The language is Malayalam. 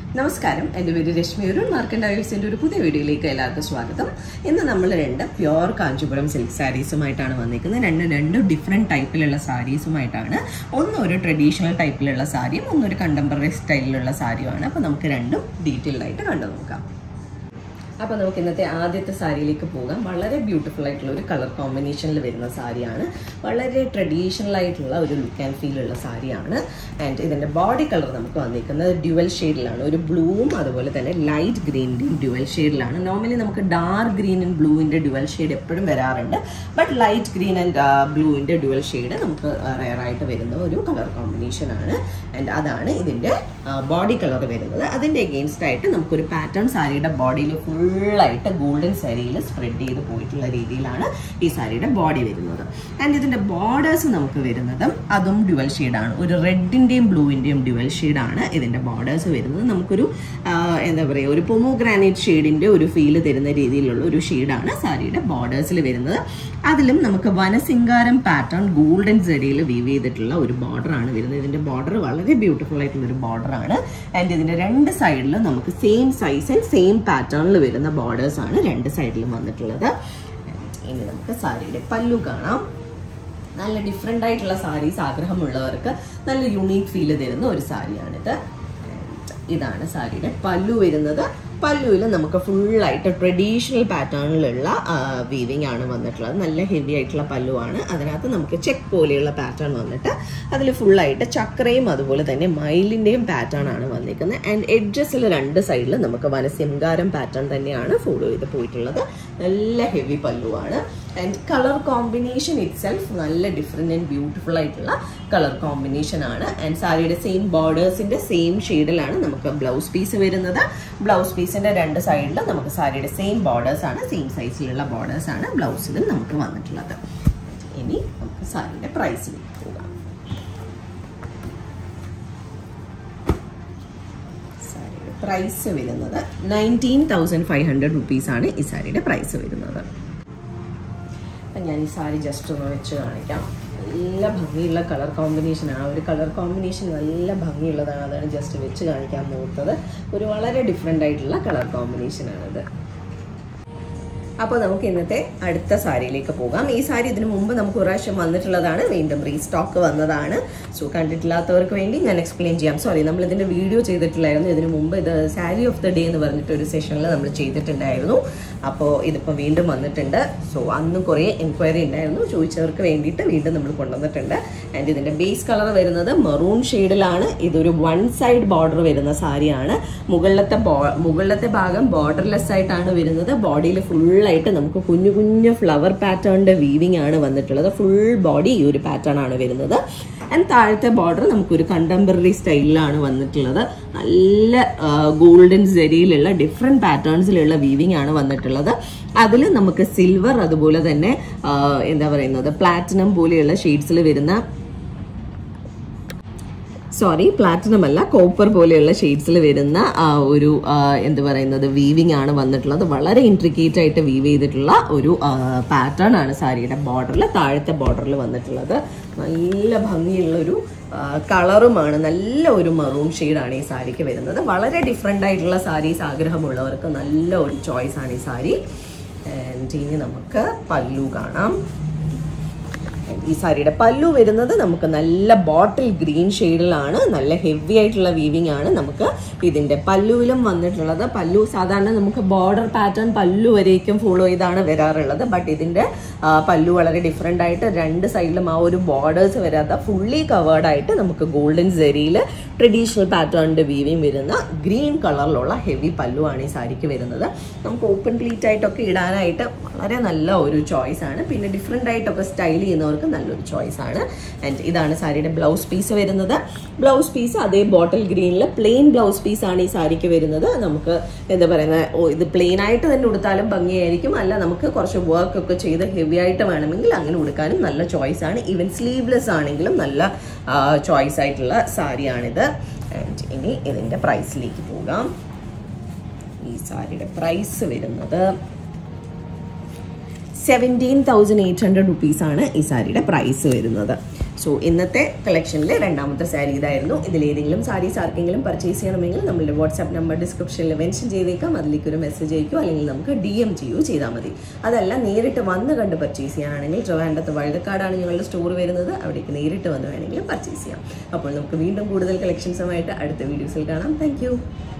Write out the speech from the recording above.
നമസ്കാരം എൻ്റെ പേര് രശ്മി ഒരു മാർക്കൻ ഡയൽസിൻ്റെ ഒരു പുതിയ വീഡിയോയിലേക്ക് എല്ലാവർക്കും സ്വാഗതം ഇന്ന് നമ്മൾ രണ്ട് പ്യുവർ കാഞ്ചീപുരം സിൽക്ക് സാരീസുമായിട്ടാണ് വന്നിരിക്കുന്നത് രണ്ട് രണ്ട് ഡിഫറെൻറ്റ് ടൈപ്പിലുള്ള സാരീസുമായിട്ടാണ് ഒന്ന് ഒരു ട്രഡീഷണൽ ടൈപ്പിലുള്ള സാരിയും ഒന്നൊരു കണ്ടംപററി സ്റ്റൈലിലുള്ള സാരിയുമാണ് അപ്പോൾ നമുക്ക് രണ്ടും ഡീറ്റെയിൽഡ് ആയിട്ട് കണ്ടു നോക്കാം അപ്പോൾ നമുക്ക് ഇന്നത്തെ ആദ്യത്തെ സാരിയിലേക്ക് പോകാം വളരെ ബ്യൂട്ടിഫുൾ ആയിട്ടുള്ള ഒരു കളർ കോമ്പിനേഷനിൽ വരുന്ന സാരിയാണ് വളരെ ട്രഡീഷണൽ ആയിട്ടുള്ള ഒരു ലുക്ക് ആൻഡ് ഫീൽ ഉള്ള സാരിയാണ് ആൻഡ് ഇതിൻ്റെ ബോഡി കളർ നമുക്ക് വന്നിരിക്കുന്നത് ഡ്യുവൽ ഷെയ്ഡിലാണ് ഒരു ബ്ലൂവും അതുപോലെ തന്നെ ലൈറ്റ് ഗ്രീനിൻ്റെയും ഡ്യുവൽ ഷെയ്ഡിലാണ് നോർമലി നമുക്ക് ഡാർക്ക് ഗ്രീൻ ആൻഡ് ബ്ലൂവിൻ്റെ ഡ്യുവൽ ഷെയ്ഡ് എപ്പോഴും വരാറുണ്ട് ബട്ട് ലൈറ്റ് ഗ്രീൻ ആൻഡ് ബ്ലൂവിൻ്റെ ഡ്യുവൽ ഷെയ്ഡ് നമുക്ക് റയറായിട്ട് വരുന്ന ഒരു കളർ കോമ്പിനേഷനാണ് ആൻഡ് അതാണ് ഇതിൻ്റെ ബോഡി കളർ വരുന്നത് അതിൻ്റെ എഗെയിൻസ്റ്റ് ആയിട്ട് നമുക്കൊരു പാറ്റേൺ സാരിയുടെ ബോഡിയിൽ ഫുള്ളായിട്ട് ഗോൾഡൻ സാരിയിൽ സ്പ്രെഡ് ചെയ്ത് പോയിട്ടുള്ള രീതിയിലാണ് ഈ സാരിയുടെ ബോഡി വരുന്നത് ആൻഡ് ഇതിൻ്റെ ബോർഡേഴ്സ് നമുക്ക് വരുന്നത് അതും ഡ്യുവൽ ഷെയ്ഡാണ് ഒരു റെഡിൻ്റെയും ബ്ലൂവിൻ്റെയും ഡ്യുവൽ ഷെയ്ഡാണ് ഇതിൻ്റെ ബോർഡേഴ്സ് വരുന്നത് നമുക്കൊരു ആ, എന്താ പറയുക ഒരു പൊമോഗ്രാനൈറ്റ് ഷെയ്ഡിൻ്റെ ഒരു ഫീല് തരുന്ന രീതിയിലുള്ള ഒരു ഷെയ്ഡാണ് സാരിയുടെ ബോർഡേഴ്സിൽ വരുന്നത് അതിലും നമുക്ക് വനസിംഗാരം പാറ്റേൺ ഗോൾഡൻ ജെഡിയിൽ വീവ് ചെയ്തിട്ടുള്ള ഒരു ബോർഡറാണ് വരുന്നത് ഇതിൻ്റെ ബോർഡർ വളരെ ബ്യൂട്ടിഫുൾ ആയിട്ടുള്ള ഒരു ബോർഡറാണ് ആൻഡ് ഇതിൻ്റെ രണ്ട് സൈഡിലും നമുക്ക് സെയിം സൈസ് ആൻഡ് സെയിം പാറ്റേണിൽ വരുന്ന ബോർഡേഴ്സ് ആണ് രണ്ട് സൈഡിലും വന്നിട്ടുള്ളത് And ഇനി നമുക്ക് സാരിയുടെ പല്ലു കാണാം നല്ല ഡിഫറെൻ്റ് ആയിട്ടുള്ള സാരീസ് ആഗ്രഹമുള്ളവർക്ക് നല്ല യുണീക്ക് ഫീൽ തരുന്ന ഒരു സാരിയാണിത് And ഇതാണ് സാരിയുടെ പല്ലു വരുന്നത് പല്ലുവിൽ നമുക്ക് ഫുള്ളായിട്ട് ട്രഡീഷണൽ പാറ്റേണിലുള്ള വീവിങ് ആണ് വന്നിട്ടുള്ളത് നല്ല ഹെവി ആയിട്ടുള്ള പല്ലുവാണ് അതിനകത്ത് നമുക്ക് ചെക്ക് പോലെയുള്ള പാറ്റേൺ വന്നിട്ട് അതിൽ ഫുള്ളായിട്ട് ചക്രയും അതുപോലെ തന്നെ മയിലിൻ്റെയും പാറ്റേൺ ആണ് വന്നിരിക്കുന്നത് ആൻഡ് എഡ്ജസിൽ രണ്ട് സൈഡിൽ നമുക്ക് വനസിംഗാരം പാറ്റേൺ തന്നെയാണ് ഫോളോ ചെയ്ത് പോയിട്ടുള്ളത് നല്ല ഹെവി പല്ലുവാണ് and colour combination itself നല്ല ഡിഫറെൻറ്റ് ആൻഡ് ബ്യൂട്ടിഫുൾ ആയിട്ടുള്ള കളർ കോമ്പിനേഷൻ ആണ് ആൻഡ് സാരിയുടെ സെയിം ബോർഡേഴ്സിന്റെ സെയിം ഷെയ്ഡിലാണ് നമുക്ക് ബ്ലൗസ് പീസ് വരുന്നത് ബ്ലൗസ് പീസിന്റെ രണ്ട് സൈഡിലും നമുക്ക് സാരിയുടെ സെയിം ബോർഡേഴ്സ് ആണ് സെയിം സൈസിലുള്ള ബോർഡേഴ്സ് ആണ് ബ്ലൗസിലും നമുക്ക് വന്നിട്ടുള്ളത് ഇനി നമുക്ക് സാരിയുടെ പ്രൈസിലേക്ക് പോകാം സാരിയുടെ പ്രൈസ് വരുന്നത് നയൻറ്റീൻ തൗസൻഡ് ഫൈവ് ഹൺഡ്രഡ് റുപ്പീസാണ് ഈ സാരിയുടെ പ്രൈസ് വരുന്നത് അപ്പം ഞാൻ ഈ സാരി ജസ്റ്റ് ഒന്ന് വെച്ച് കാണിക്കാം നല്ല ഭംഗിയുള്ള കളർ കോമ്പിനേഷൻ ആ ഒരു കളർ കോമ്പിനേഷൻ നല്ല ഭംഗിയുള്ളതാണ് അതാണ് ജസ്റ്റ് വെച്ച് കാണിക്കാൻ നോക്കുന്നത് ഒരു വളരെ ഡിഫറെൻ്റ് ആയിട്ടുള്ള കളർ കോമ്പിനേഷനാണിത് അപ്പോൾ നമുക്ക് ഇന്നത്തെ അടുത്ത സാരിയിലേക്ക് പോകാം ഈ സാരി ഇതിനു മുമ്പ് നമുക്ക് ഒരു പ്രാവശ്യം വന്നിട്ടുള്ളതാണ് വീണ്ടും റീസ്റ്റോക്ക് വന്നതാണ് സോ കണ്ടിട്ടില്ലാത്തവർക്ക് വേണ്ടി ഞാൻ എക്സ്പ്ലെയിൻ ചെയ്യാം സോറി നമ്മൾ ഇതിൻ്റെ വീഡിയോ ചെയ്തിട്ടില്ലായിരുന്നു ഇതിനു മുമ്പ് ഇത് സാരി ഓഫ് ദ ഡേ എന്ന് പറഞ്ഞിട്ട് ഒരു സെഷനിൽ നമ്മൾ ചെയ്തിട്ടുണ്ടായിരുന്നു അപ്പോൾ ഇതിപ്പോൾ വീണ്ടും വന്നിട്ടുണ്ട് സോ അന്ന് കുറേ എൻക്വയറി ഉണ്ടായിരുന്നു ചോദിച്ചവർക്ക് വേണ്ടിയിട്ട് വീണ്ടും നമ്മൾ കൊണ്ടുവന്നിട്ടുണ്ട് ആൻഡ് ഇതിൻ്റെ ബേസ് കളർ വരുന്നത് മെറൂൺ ഷെയ്ഡിലാണ് ഇതൊരു വൺ സൈഡ് ബോർഡർ വരുന്ന സാരിയാണ് മുകളിലത്തെ ബോ മുകളിലത്തെ ഭാഗം ബോർഡർലെസ് ആയിട്ടാണ് വരുന്നത് ബോഡിയിൽ ഫുള്ളായിട്ട് നമുക്ക് കുഞ്ഞു കുഞ്ഞു ഫ്ലവർ പാറ്റേണിൻ്റെ വീവിങ് ആണ് വന്നിട്ടുള്ളത് ഫുൾ ബോഡി ഈ ഒരു പാറ്റേൺ ആണ് വരുന്നത് ആൻഡ് താഴത്തെ ബോർഡർ നമുക്കൊരു കണ്ടംപററി സ്റ്റൈലിലാണ് വന്നിട്ടുള്ളത് നല്ല ഗോൾഡൻ ജെരിയിലുള്ള ഡിഫറെൻറ്റ് പാറ്റേൺസിലുള്ള വീവിങ് ആണ് വന്നിട്ടുള്ളത് അതിൽ നമുക്ക് സിൽവർ അതുപോലെ തന്നെ ആ, എന്താ പറയുന്നത് പ്ലാറ്റിനം പോലെയുള്ള ഷെയ്ഡ്സിൽ വരുന്ന സോറി പ്ലാറ്റിനം അല്ല കോപ്പർ പോലെയുള്ള ഷെയ്ഡ്സിൽ വരുന്ന ആ, ഒരു ആ, എന്ത് പറയുന്നത് വീവിങ് ആണ് വന്നിട്ടുള്ളത് വളരെ ഇൻട്രിക്കേറ്റ് ആയിട്ട് വീവ് ചെയ്തിട്ടുള്ള ഒരു പാറ്റേൺ ആണ് സാരിയുടെ ബോർഡറിൽ താഴത്തെ ബോർഡറിൽ വന്നിട്ടുള്ളത് നല്ല ഭംഗിയുള്ളൊരു കളറുമാണ് നല്ല ഒരു മറൂൺ ഷെയ്ഡാണ് ഈ സാരിക്ക് വരുന്നത് വളരെ ഡിഫറെൻ്റ് ആയിട്ടുള്ള സാരീസ് ആഗ്രഹമുള്ളവർക്ക് നല്ല ഒരു ചോയ്സ് ആണ് ഈ സാരി ആൻഡ് ഇനി നമുക്ക് പല്ലു കാണാം ഈ സാരിയുടെ പല്ലു വരുന്നത് നമുക്ക് നല്ല ബോട്ടിൽ ഗ്രീൻ ഷെയ്ഡിലാണ് നല്ല ഹെവി ആയിട്ടുള്ള വീവിംഗ് ആണ് നമുക്ക് ഇതിന്റെ പല്ലുവിലും വന്നിട്ടുള്ളത് പല്ലു സാധാരണ നമുക്ക് ബോർഡർ പാറ്റേൺ പല്ലു വരേക്കും ഫോളോ ചെയ്താണ് വരാറുള്ളത് ബട്ട് ഇതിന്റെ ആ, പല്ലു വളരെ ഡിഫറെൻ്റ് ആയിട്ട് രണ്ട് സൈഡിലും ആ ഒരു ബോർഡേഴ്സ് വരാത്ത ഫുള്ളി കവേർഡ് ആയിട്ട് നമുക്ക് ഗോൾഡൻ സെരിയിൽ ട്രഡീഷണൽ പാറ്റേണിന്റെ വീവിങ് വരുന്ന ഗ്രീൻ കളറിലുള്ള ഹെവി പല്ലു ആണ് ഈ സാരിക്ക് വരുന്നത് നമുക്ക് ഓപ്പൺ പ്ലീറ്റ് ആയിട്ടൊക്കെ ഇടാനായിട്ട് വളരെ നല്ല ഒരു ചോയ്സ് ആണ് പിന്നെ ഡിഫറെൻ്റ് ആയിട്ടൊക്കെ സ്റ്റൈൽ ചെയ്യുന്നവർക്ക് നല്ലൊരു ചോയ്സ് ആണ് ആൻഡ് ഇതാണ് സാരിയുടെ ബ്ലൗസ് പീസ് വരുന്നത് ബ്ലൗസ് പീസ് അതേ ബോട്ടിൽ ഗ്രീനിൽ പ്ലെയിൻ ബ്ലൗസ് പീസ് ആണ് ഈ സാരിക്ക് വരുന്നത് നമുക്ക് എന്താ പറയുന്നത് ഓ ഇത് പ്ലെയിൻ ആയിട്ട് തന്നെ ഉടുത്താലും ഭംഗിയായിരിക്കും അല്ല നമുക്ക് കുറച്ച് വർക്ക് ഒക്കെ ചെയ്ത് ഹെവി ആയിട്ട് വേണമെങ്കിൽ അങ്ങനെ ഉടുക്കാനും നല്ല ചോയ്സ് ആണ് ഈവൻ സ്ലീവ്ലെസ് ആണെങ്കിലും നല്ല ചോയ്സ് ആയിട്ടുള്ള സാരിയാണിത് ആൻഡ് ഇനി ഇതിൻ്റെ പ്രൈസിലേക്ക് പോകാം ഈ സാരിയുടെ പ്രൈസ് വരുന്നത് സെവൻറ്റീൻ തൗസൻഡ് എയ്റ്റ് ഹൺഡ്രഡ് റുപ്പീസാണ് ഈ സാരിയുടെ പ്രൈസ് വരുന്നത് സോ ഇന്നത്തെ കളക്ഷനിലെ രണ്ടാമത്തെ സാരി ഇതായിരുന്നു ഇതിലേതെങ്കിലും സാരീസ് ആർക്കെങ്കിലും പർച്ചേസ് ചെയ്യണമെങ്കിൽ നമ്മളുടെ വാട്സാപ്പ് നമ്പർ ഡിസ്ക്രിപ്ഷനിൽ മെൻഷൻ ചെയ്തേക്കാം അതിലേക്ക് ഒരു മെസ്സേജ് അയക്കുകയോ അല്ലെങ്കിൽ നമുക്ക് ഡി എം ചെയ്യുകയോ ചെയ്താൽ മതി അതല്ല നേരിട്ട് വന്ന് കണ്ട് പർച്ചേസ് ചെയ്യാനാണെങ്കിൽ ട്രിവാൻഡത്ത് വഴുതക്കാടാണ് ഞങ്ങളുടെ സ്റ്റോർ വരുന്നത് അവിടേക്ക് നേരിട്ട് വന്ന് വേണമെങ്കിലും പർച്ചേസ് ചെയ്യാം അപ്പോൾ നമുക്ക് വീണ്ടും കൂടുതൽ കളക്ഷൻസുമായിട്ട് അടുത്ത വീഡിയോസിൽ കാണാം താങ്ക്